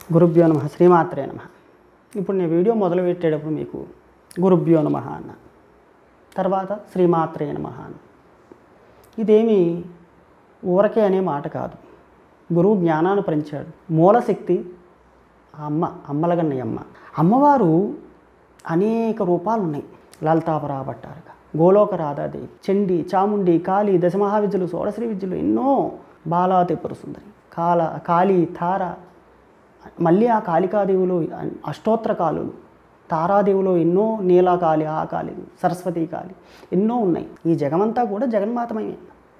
గురుభ్యో నమ శ్రీమాత్రే నమ ఇప్పుడు నేను వీడియో మొదలు పెట్టేటప్పుడు మీకు గురుభ్యో నమ అన్న తర్వాత శ్రీమాత్రే నమ అన్న ఇదేమి ఊరకే అనే మాట కాదు గురువు జ్ఞానాన్ని పెంచాడు మూలశక్తి ఆ అమ్మ అమ్మలగన్న అమ్మ అమ్మవారు అనేక రూపాలు ఉన్నాయి లలితాపరా భట్టారక గోలోక రాధాదేవి చండి చాముండి కాళి దశమహావిద్యలు షోడశ్రీ విద్యలు ఎన్నో బాలా త్రిపుర సుందరి కాల కాళి తార మళ్ళీ ఆ కాళికాదేవులు అష్టోత్తర కాలులు తారాదేవులు ఎన్నో నీలాకాళి ఆ కాళి సరస్వతి కాళి ఎన్నో ఉన్నాయి ఈ జగమంతా కూడా జగన్మాతమయమే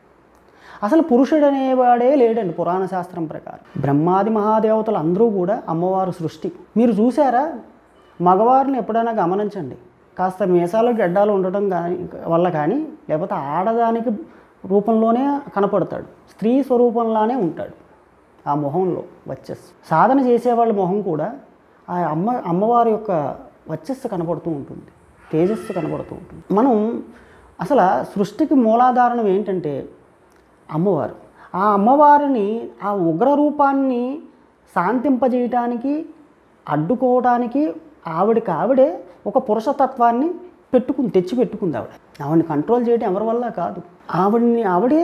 అసలు పురుషుడు అనేవాడే లేడండి పురాణ శాస్త్రం ప్రకారం బ్రహ్మాది మహాదేవతలు అందరూ కూడా అమ్మవారు సృష్టి మీరు చూసారా మగవారిని ఎప్పుడైనా గమనించండి కాస్త మీసాలు గడ్డాలు ఉండటం కానీ వల్ల కానీ లేకపోతే ఆడదానికి రూపంలోనే కనపడతాడు స్త్రీ స్వరూపంలానే ఉంటాడు ఆ మొహంలో వచ్చస్సు సాధన చేసేవాళ్ళ మొహం కూడా ఆ అమ్మ అమ్మవారి యొక్క వచ్చస్సు కనపడుతూ ఉంటుంది తేజస్సు కనపడుతూ ఉంటుంది మనం అసలు సృష్టికి మూలాధారణం ఏంటంటే అమ్మవారు ఆ అమ్మవారిని ఆ ఉగ్ర రూపాన్ని శాంతింపజేయటానికి అడ్డుకోవడానికి ఆవిడకి ఆవిడే ఒక పురుషతత్వాన్ని పెట్టుకుని తెచ్చి పెట్టుకుంది ఆవిడ ఆవిడని కంట్రోల్ చేయడం ఎవరి వల్ల కాదు ఆవిడని ఆవిడే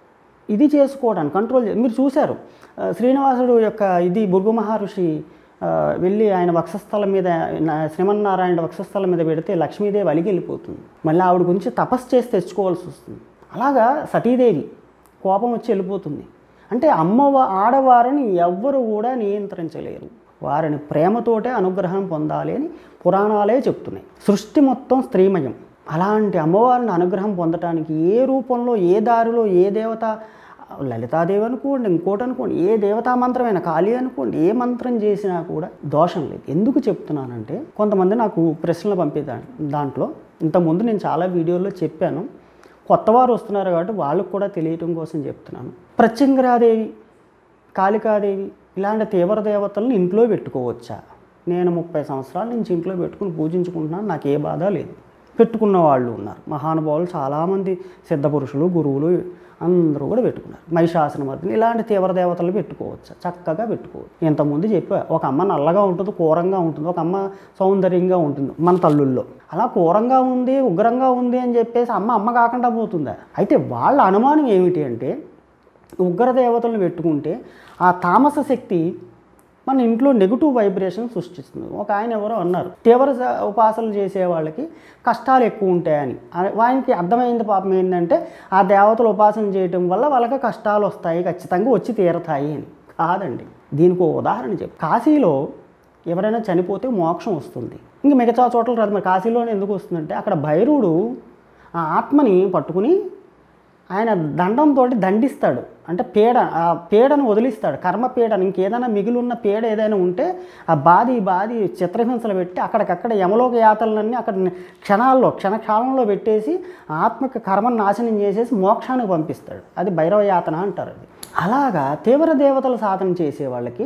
ఇది చేసుకోవడానికి కంట్రోల్ చే మీరు చూశారు ఆ, శ్రీనివాసుడు యొక్క ఇది భృగు మహర్షి ఆ, వెళ్ళి ఆయన వక్షస్థలం మీద నా- శ్రీమన్నారాయణ వక్షస్థలం మీద పెడితే లక్ష్మీదేవి అలిగి వెళ్ళిపోతుంది మళ్ళీ ఆవిడ గురించి తపస్సు చేసి తెచ్చుకోవాల్సి వస్తుంది అలాగా సతీదేవి కోపం వచ్చి వెళ్ళిపోతుంది అంటే అమ్మవ ఆడవారిని ఎవ్వరు కూడా నియంత్రించలేరు వారిని ప్రేమతోటే అనుగ్రహం పొందాలి అని పురాణాలే చెప్తున్నాయి సృష్టి మొత్తం స్త్రీమయం అలాంటి అమ్మవారిని అనుగ్రహం పొందటానికి ఏ రూపంలో ఏ దారిలో ఏ దేవత లలితాదేవి అనుకోండి ఇంకోటి అనుకోండి ఏ దేవతా మంత్రమైన కాళీ అనుకోండి ఏ మంత్రం చేసినా కూడా దోషం లేదు ఎందుకు చెప్తున్నానంటే కొంతమంది నాకు ప్రశ్నలు పంపేదా దాంట్లో ఇంతకుముందు నేను చాలా వీడియోల్లో చెప్పాను కొత్తవారు వస్తున్నారు కాబట్టి వాళ్ళకు కూడా తెలియటం కోసం చెప్తున్నాను ప్రత్యంగరాదేవి కాళికాదేవి ఇలాంటి తీవ్ర దేవతలను ఇంట్లో పెట్టుకోవచ్చా నేను ముప్పై సంవత్సరాల నుంచి ఇంట్లో పెట్టుకుని పూజించుకుంటున్నాను నాకు ఏ బాధ లేదు పెట్టుకున్న వాళ్ళు ఉన్నారు మహానుభావులు చాలామంది సిద్ధపురుషులు గురువులు అందరూ కూడా పెట్టుకున్నారు మహిషాసనమర్దిని ఇలాంటి తీవ్ర దేవతలు పెట్టుకోవచ్చు చక్కగా పెట్టుకోవచ్చు ఇంతకుముందు చెప్పా ఒక అమ్మ నల్లగా ఉంటుంది కూరంగా ఉంటుంది ఒక అమ్మ సౌందర్యంగా ఉంటుంది మన తల్లుల్లో అలా కూరంగా ఉంది ఉగ్రంగా ఉంది అని చెప్పేసి అమ్మ అమ్మ కాకుండా పోతుందా అయితే వాళ్ళ అనుమానం ఏమిటి అంటే ఉగ్ర దేవతలను పెట్టుకుంటే ఆ తామస శక్తి మన ఇంట్లో నెగిటివ్ వైబ్రేషన్ సృష్టిస్తుంది ఒక ఆయన ఎవరో అన్నారు తీవ్ర స- ఉపాసనలు చేసే వాళ్ళకి కష్టాలు ఎక్కువ ఉంటాయని ఆ- ఆయనకి అర్థమైంది పాపం ఏంటంటే ఆ దేవతలు ఉపాసన చేయటం వల్ల వాళ్ళకి కష్టాలు వస్తాయి ఖచ్చితంగా వచ్చి తీరతాయి అని కాదండి దీనికి ఒక ఉదాహరణ చెప్పు కాశీలో ఎవరైనా చనిపోతే మోక్షం వస్తుంది ఇంక మిగతా చోట్ల రాదు మరి కాశీలోనే ఎందుకు వస్తుందంటే అక్కడ భైరవుడు ఆ ఆత్మని పట్టుకుని ఆయన దండంతో దండిస్తాడు అంటే పీడ ఆ పీడను వదిలిస్తాడు కర్మ పీడను ఇంకేదైనా మిగిలిన్న పీడ ఏదైనా ఉంటే ఆ బాధి బాధి చిత్రహింసలు పెట్టి అక్కడికక్కడ యమలోక యాతలన్నీ అక్కడ క్షణాల్లో క్షణకాలంలో పెట్టేసి ఆత్మకి కర్మను నాశనం చేసేసి మోక్షానికి పంపిస్తాడు అది భైరవ యాతన అంటారు అది అలాగా తీవ్ర దేవతల సాధన చేసే వాళ్ళకి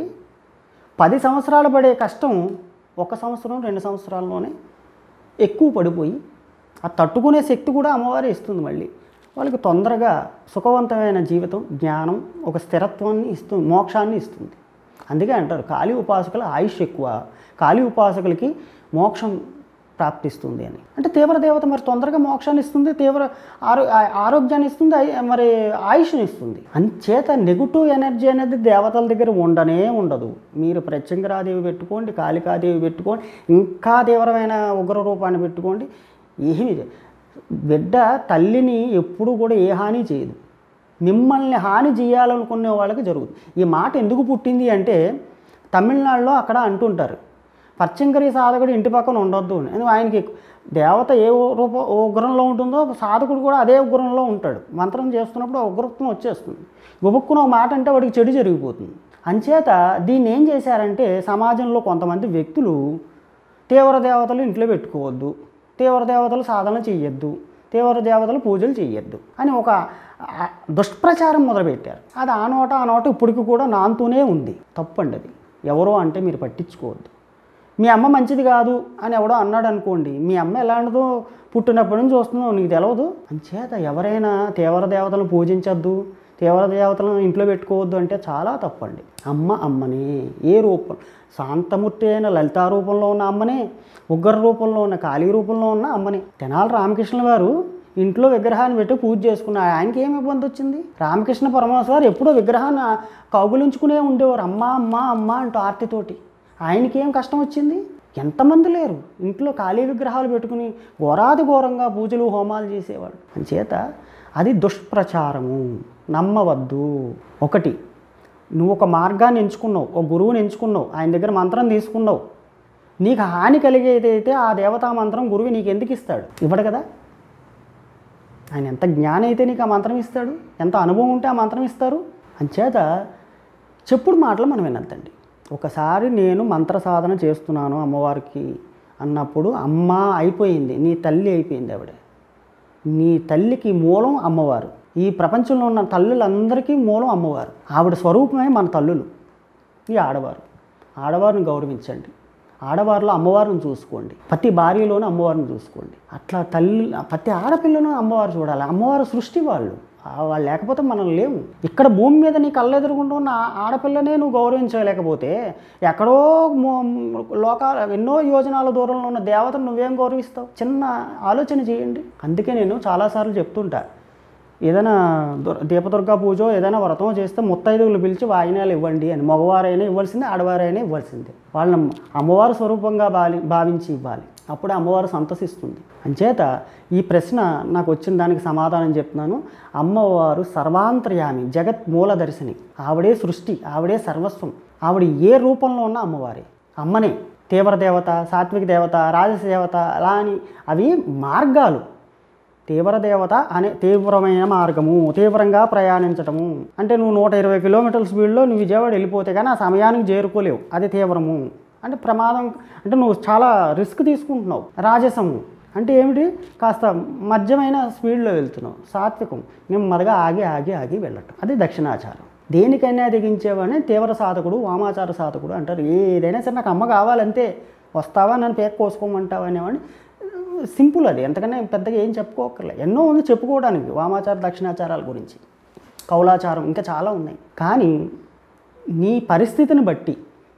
పది సంవత్సరాలు పడే కష్టం ఒక సంవత్సరం రెండు సంవత్సరాల్లోనే ఎక్కువ పడిపోయి ఆ తట్టుకునే శక్తి కూడా అమ్మవారే ఇస్తుంది మళ్ళీ వాళ్ళకి తొందరగా సుఖవంతమైన జీవితం జ్ఞానం ఒక స్థిరత్వాన్ని ఇస్తుంది మోక్షాన్ని ఇస్తుంది అందుకే అంటారు కాళీ ఉపాసకుల ఆయుష్ ఎక్కువ కాళీ ఉపాసకులకి మోక్షం ప్రాప్తిస్తుంది అని అంటే తీవ్ర దేవత మరి తొందరగా మోక్షాన్ని ఇస్తుంది తీవ్ర ఆరో ఆ- ఆరోగ్యాన్ని ఇస్తుంది ఆయి- మరి ఆయుష్ని ఇస్తుంది అంచేత నెగిటివ్ ఎనర్జీ అనేది దేవతల దగ్గర ఉండనే ఉండదు మీరు ప్రత్యంగరాదేవి పెట్టుకోండి కాళికాదేవి పెట్టుకోండి ఇంకా తీవ్రమైన ఉగ్ర రూపాన్ని పెట్టుకోండి ఏమీ చే- బిడ్డ తల్లిని ఎప్పుడు కూడా ఏ హాని చేయదు మిమ్మల్ని హాని చేయాలనుకునే వాళ్ళకి జరుగుతుంది ఈ మాట ఎందుకు పుట్టింది అంటే తమిళనాడులో అక్కడ అంటుంటారు పచ్చంకరి సాధకుడు ఇంటి పక్కన ఉండొద్దు అని ఎందుకు ఆయనకి దేవత ఏ రూప ఉగ్రంలో ఉంటుందో సాధకుడు కూడా అదే ఉగ్రంలో ఉంటాడు మంత్రం చేస్తున్నప్పుడు ఆ ఉగ్రత్వం వచ్చేస్తుంది గుబుక్కున ఒక మాట అంటే వాడికి చెడు జరిగిపోతుంది అంచేత దీన్ని ఏం చేశారంటే సమాజంలో కొంతమంది వ్యక్తులు తీవ్ర దేవతలు ఇంట్లో పెట్టుకోవద్దు తీవ్ర దేవతలు సాధన చెయ్యొద్దు తీవ్ర దేవతలు పూజలు చెయ్యొద్దు అని ఒక ఆ, దుష్ప్రచారం మొదలుపెట్టారు అది ఆ నోట ఆ నోట ఇప్పటికి కూడా నాంతూనే ఉంది తప్పండి అది ఎవరో అంటే మీరు పట్టించుకోవద్దు మీ అమ్మ మంచిది కాదు అని ఎవడో అన్నాడు అనుకోండి మీ అమ్మ ఎలాంటిదో పుట్టినప్పటి నుంచి చూస్తున్నావు నీకు తెలియదు అంచేత ఎవరైనా తీవ్ర దేవతలను పూజించొద్దు తీవ్ర దేవతలను ఇంట్లో పెట్టుకోవద్దు అంటే చాలా తప్పండి అమ్మ అమ్మని ఏ రూపం శాంతమూర్తి అయిన లలితా రూపంలో ఉన్న అమ్మనే ఉగ్ర రూపంలో ఉన్న కాళీ రూపంలో ఉన్న అమ్మని తెనాలి రామకృష్ణ గారు ఇంట్లో విగ్రహాన్ని పెట్టి పూజ చేసుకున్నారు ఆయనకి ఏమి ఇబ్బంది వచ్చింది రామకృష్ణ పరమహంస గారు ఎప్పుడో విగ్రహాన్ని కౌగులించుకునే ఉండేవారు అమ్మ అమ్మ అమ్మ అంటూ ఆర్తితోటి ఆయనకి ఏం కష్టం వచ్చింది ఎంతమంది లేరు ఇంట్లో ఖాళీ విగ్రహాలు పెట్టుకుని ఘోరాది ఘోరంగా పూజలు హోమాలు చేసేవాడు అంచేత అది దుష్ప్రచారము నమ్మవద్దు ఒకటి నువ్వు ఒక మార్గాన్ని ఎంచుకున్నావు ఒక గురువుని ఎంచుకున్నావు ఆయన దగ్గర మంత్రం తీసుకున్నావు నీకు హాని కలిగేదైతే ఆ దేవతా మంత్రం గురువు నీకు ఎందుకు ఇస్తాడు ఇవ్వడు కదా ఆయన ఎంత జ్ఞానం అయితే నీకు ఆ మంత్రం ఇస్తాడు ఎంత అనుభవం ఉంటే ఆ మంత్రం ఇస్తారు అంచేత చెప్పుడు మాటలు మనం వినద్దండి ఒకసారి నేను మంత్ర సాధన చేస్తున్నాను అమ్మవారికి అన్నప్పుడు అమ్మ అయిపోయింది నీ తల్లి అయిపోయింది ఆవిడ నీ తల్లికి మూలం అమ్మవారు ఈ ప్రపంచంలో ఉన్న తల్లులందరికీ మూలం అమ్మవారు ఆవిడ స్వరూపమే మన తల్లులు ఈ ఆడవారు ఆడవారిని గౌరవించండి ఆడవారిలో అమ్మవారిని చూసుకోండి ప్రతి భార్యలోనూ అమ్మవారిని చూసుకోండి అట్లా తల్లి ప్రతి ఆడపిల్లను అమ్మవారు చూడాలి అమ్మవారు సృష్టి వాళ్ళు ఆ వాళ్ళు లేకపోతే మనం లేము ఇక్కడ భూమి మీద నీ కళ్ళ ఎదురుగుండా ఉన్న ఆ ఆడపిల్లనే నువ్వు గౌరవించలేకపోతే ఎక్కడో మో- లోకాల ఎన్నో యోజనాల దూరంలో ఉన్న దేవతను నువ్వేం గౌరవిస్తావు చిన్న ఆలోచన చేయండి అందుకే నేను చాలాసార్లు చెప్తుంటా ఏదైనా దుర్- దీపదుర్గా పూజ ఏదైనా వ్రతం చేస్తే ముత్తైదువులు పిలిచి వాయినాలు ఇవ్వండి అని మగవారైనా ఇవ్వాల్సిందే ఆడవారైనా ఇవ్వాల్సిందే వాళ్ళని అమ్మవారు స్వరూపంగా భావి భావించి ఇవ్వాలి అప్పుడే అమ్మవారు సంతసిస్తుంది అంచేత ఈ ప్రశ్న నాకు వచ్చిన దానికి సమాధానం చెప్తున్నాను అమ్మవారు సర్వాంతర్యామి జగత్ మూలదర్శిని ఆవిడే సృష్టి ఆవిడే సర్వస్వం ఆవిడ ఏ రూపంలో ఉన్న అమ్మవారే అమ్మనే తీవ్ర దేవత సాత్విక దేవత రాజస దేవత అలా అని అవి మార్గాలు తీవ్ర దేవత అనే తీవ్రమైన మార్గము తీవ్రంగా ప్రయాణించటము అంటే నువ్వు నూట ఇరవై కిలోమీటర్ల స్పీడ్లో నువ్వు విజయవాడ వెళ్ళిపోతే కానీ ఆ సమయానికి చేరుకోలేవు అది తీవ్రము అంటే ప్రమాదం అంటే నువ్వు చాలా రిస్క్ తీసుకుంటున్నావు రాజసము అంటే ఏమిటి కాస్త మధ్యమైన స్పీడ్లో వెళ్తున్నావు సాత్వికం నెమ్మదిగా ఆగి ఆగి ఆగి వెళ్ళటం అది దక్షిణాచారం దేనికైనా దిగించేవాడిని తీవ్ర సాధకుడు వామాచార సాధకుడు అంటారు ఏదైనా సరే నాకు అమ్మ కావాలంతే వస్తావా నన్ను పేక కోసుకోమంటావా అనేవాడిని సింపుల్ అది ఎంతకన్నా పెద్దగా ఏం చెప్పుకోకర్లే ఎన్నో ఉంది చెప్పుకోవడానికి వామాచార దక్షిణాచారాల గురించి కౌలాచారం ఇంకా చాలా ఉన్నాయి కానీ నీ పరిస్థితిని బట్టి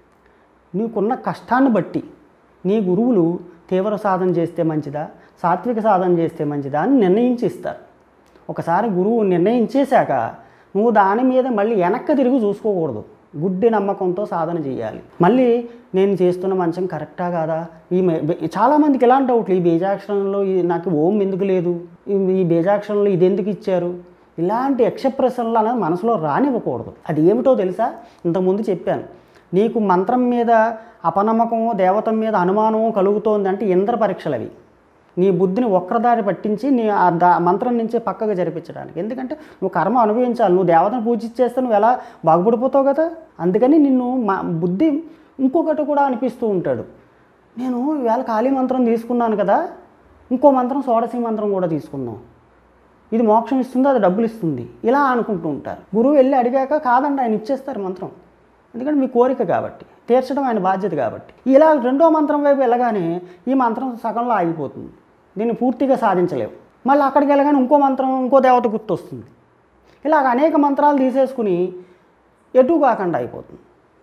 నీకున్న కష్టాన్ని బట్టి నీ గురువులు తీవ్ర సాధన చేస్తే మంచిదా సాత్విక సాధన చేస్తే మంచిదా అని నిర్ణయించి ఇస్తారు ఒకసారి గురువు నిర్ణయించేశాక నువ్వు దాని మీద మళ్ళీ వెనక్కి తిరిగి చూసుకోకూడదు గుడ్డి నమ్మకంతో సాధన చేయాలి మళ్ళీ నేను చేస్తున్న మంచం కరెక్టా కాదా ఈ మే- బే- చాలామందికి ఎలాంటి డౌట్లు ఈ బీజాక్షరంలో ఈ నాకు ఓం ఎందుకు లేదు ఈ- ఈ బీజాక్షరంలో ఇది ఎందుకు ఇచ్చారు ఇలాంటి యక్షప్రశ్నలు అనేది మనసులో రానివ్వకూడదు అది ఏమిటో తెలుసా ఇంతకుముందు చెప్పాను నీకు మంత్రం మీద అపనమ్మకము దేవత మీద అనుమానము కలుగుతోంది అంటే ఇంద్ర పరీక్షలు అవి నీ బుద్ధిని ఒక్కదారి పట్టించి నీ ఆ దా మంత్రం నుంచి పక్కకు జరిపించడానికి ఎందుకంటే నువ్వు కర్మ అనుభవించాలి నువ్వు దేవతను పూజించేస్తే నువ్వు ఎలా బాగుపడిపోతావు కదా అందుకని నిన్ను మా బుద్ధి ఇంకొకటి కూడా అనిపిస్తూ ఉంటాడు నేను ఈవేళ కాళీ మంత్రం తీసుకున్నాను కదా ఇంకో మంత్రం షోడశి మంత్రం కూడా తీసుకుందాం ఇది మోక్షం ఇస్తుంది అది డబ్బులు ఇస్తుంది ఇలా అనుకుంటూ ఉంటారు గురువు వెళ్ళి అడిగాక కాదండి ఆయన ఇచ్చేస్తారు మంత్రం ఎందుకంటే మీ కోరిక కాబట్టి తీర్చడం ఆయన బాధ్యత కాబట్టి ఇలా రెండో మంత్రం వైపు వెళ్ళగానే ఈ మంత్రం సగంలో ఆగిపోతుంది దీన్ని పూర్తిగా సాధించలేవు మళ్ళీ అక్కడికి వెళ్ళగానే ఇంకో మంత్రం ఇంకో దేవత గుర్తొస్తుంది ఇలాగ అనేక మంత్రాలు తీసేసుకుని ఎటు కాకుండా అయిపోతుంది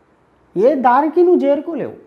ఏ దారికి నువ్వు చేరుకోలేవు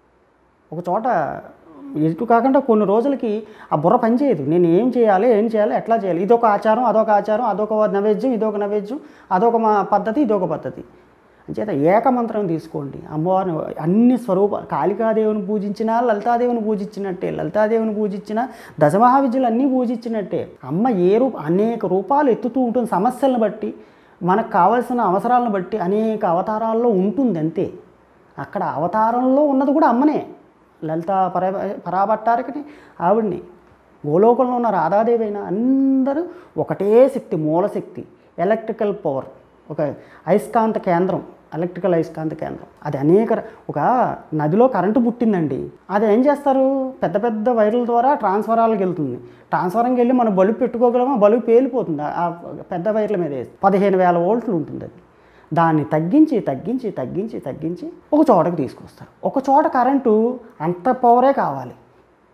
ఒక చోట ఎటు కాకుండా కొన్ని రోజులకి ఆ బుర్ర పనిచేయదు నేను ఏం చేయాలి ఏం చేయాలి ఎట్లా చేయాలి ఇదొక ఆచారం అదొక ఆచారం అదొక నైవేద్యం ఇదొక నైవేద్యం అదొక మా పద్ధతి ఇదొక పద్ధతి అంచేత ఏకమంత్రం తీసుకోండి అమ్మవారిని అన్ని స్వరూప కాళికాదేవిని పూజించినా లలితాదేవిని పూజించినట్టే లలితాదేవిని పూజించిన దశమహావిద్యలు అన్నీ పూజించినట్టే అమ్మ ఏ రూప అనేక రూపాలు ఎత్తుతూ ఉంటుంది సమస్యలను బట్టి మనకు కావలసిన అవసరాలను బట్టి అనేక అవతారాల్లో ఉంటుంది అంతే అక్కడ అవతారంలో ఉన్నది కూడా అమ్మనే లలిత పర పరాభట్టారికని ఆవిడ్ని గోలోకంలో ఉన్న రాధాదేవి అయినా అందరూ ఒకటే శక్తి మూలశక్తి ఎలక్ట్రికల్ పవర్ ఒక అయస్కాంత కేంద్రం ఎలక్ట్రికల్ అయస్కాంత కేంద్రం అది అనేక ర- ఒక నదిలో కరెంటు పుట్టిందండి అది ఏం చేస్తారు పెద్ద పెద్ద వైర్ల ద్వారా ట్రాన్స్ఫరాలకు వెళ్తుంది ట్రాన్స్ఫరంకి వెళ్ళి మనం బలుపు పెట్టుకోగలమా బలుపు పేలిపోతుంది ఆ- ఆ పెద్ద వైర్ల మీద వేసి పదిహేను వేల వోల్ట్లు ఉంటుంది అది దాన్ని తగ్గించి తగ్గించి తగ్గించి తగ్గించి ఒక చోటకి తీసుకొస్తారు ఒక చోట కరెంటు అంత పవరే కావాలి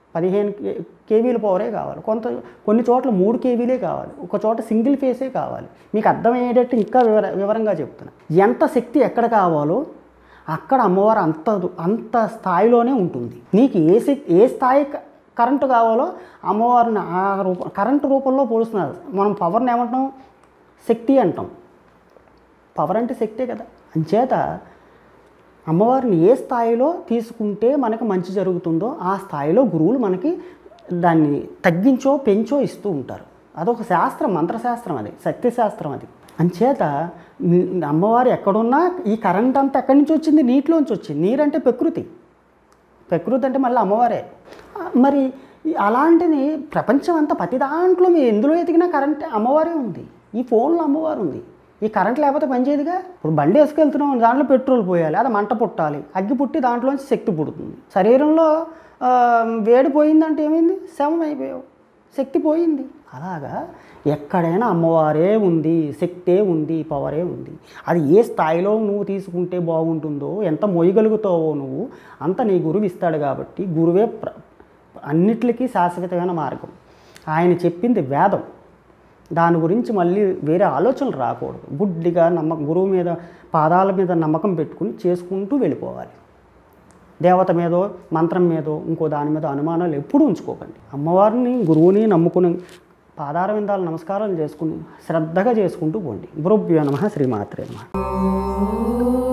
పదిహేను కే కేవీల పవరే కావాలి కొంత కొన్ని చోట్ల మూడు కేవీలే కావాలి ఒక చోట సింగిల్ ఫేసే కావాలి మీకు అర్థమయ్యేటట్టు ఇంకా వివర వివరంగా చెప్తున్నా ఎంత శక్తి ఎక్కడ కావాలో అక్కడ అమ్మవారు అంత అంత స్థాయిలోనే ఉంటుంది నీకు ఏ శక్తి ఏ స్థాయి క- కరెంటు కావాలో అమ్మవారిని ఆ రూప కరెంటు రూపంలో పోలుస్తున్నారు మనం పవర్ని ఏమంటాం శక్తి అంటాం పవర్ అంటే శక్తే కదా అంచేత అమ్మవారిని ఏ స్థాయిలో తీసుకుంటే మనకు మంచి జరుగుతుందో ఆ స్థాయిలో గురువులు మనకి దాన్ని తగ్గించో పెంచో ఇస్తూ ఉంటారు అదొక శాస్త్రం మంత్రశాస్త్రం అది శక్తి శాస్త్రం అది అంచేత మీ- అమ్మవారు ఎక్కడున్నా ఈ కరెంట్ అంతా ఎక్కడి నుంచి వచ్చింది నీటిలోంచి వచ్చింది నీరంటే ప్రకృతి ప్రకృతి అంటే మళ్ళీ అమ్మవారే ఆ, మరి ఈ అలాంటిది ప్రపంచం అంతా ప్రతి దాంట్లో మీరు ఎందులో ఎతికినా కరెంట్ అమ్మవారే ఉంది ఈ ఫోన్లో అమ్మవారు ఉంది ఈ కరెంట్ లేకపోతే పనిచేయదుగా ఇప్పుడు బండి వేసుకెళ్తున్నాం దాంట్లో పెట్రోల్ పోయాలి అది మంట పుట్టాలి అగ్గి పుట్టి దాంట్లోంచి శక్తి పుడుతుంది శరీరంలో ఆ, వేడి పోయిందంటే ఏమైంది శవం అయిపోయావు శక్తి పోయింది అలాగా ఎక్కడైనా అమ్మవారే ఉంది శక్తే ఉంది పవరే ఉంది అది ఏ స్థాయిలో నువ్వు తీసుకుంటే బాగుంటుందో ఎంత మోయగలుగుతావో నువ్వు అంత నీ గురువు ఇస్తాడు కాబట్టి గురువే ప్ర అన్నిటికీ శాశ్వతమైన మార్గం ఆయన చెప్పింది వేదం దాని గురించి మళ్ళీ వేరే ఆలోచనలు రాకూడదు గుడ్డిగా నమ్మకం గురువు మీద పాదాల మీద నమ్మకం పెట్టుకుని చేసుకుంటూ వెళ్ళిపోవాలి దేవత మీదో మంత్రం మీదో ఇంకో దాని మీద అనుమానాలు ఎప్పుడూ ఉంచుకోకండి అమ్మవారిని గురువుని నమ్ముకుని పాదార విందాలు నమస్కారాలు చేసుకుని శ్రద్ధగా చేసుకుంటూ పోండి గురుభ్యో నమ శ్రీమాత్రే నమ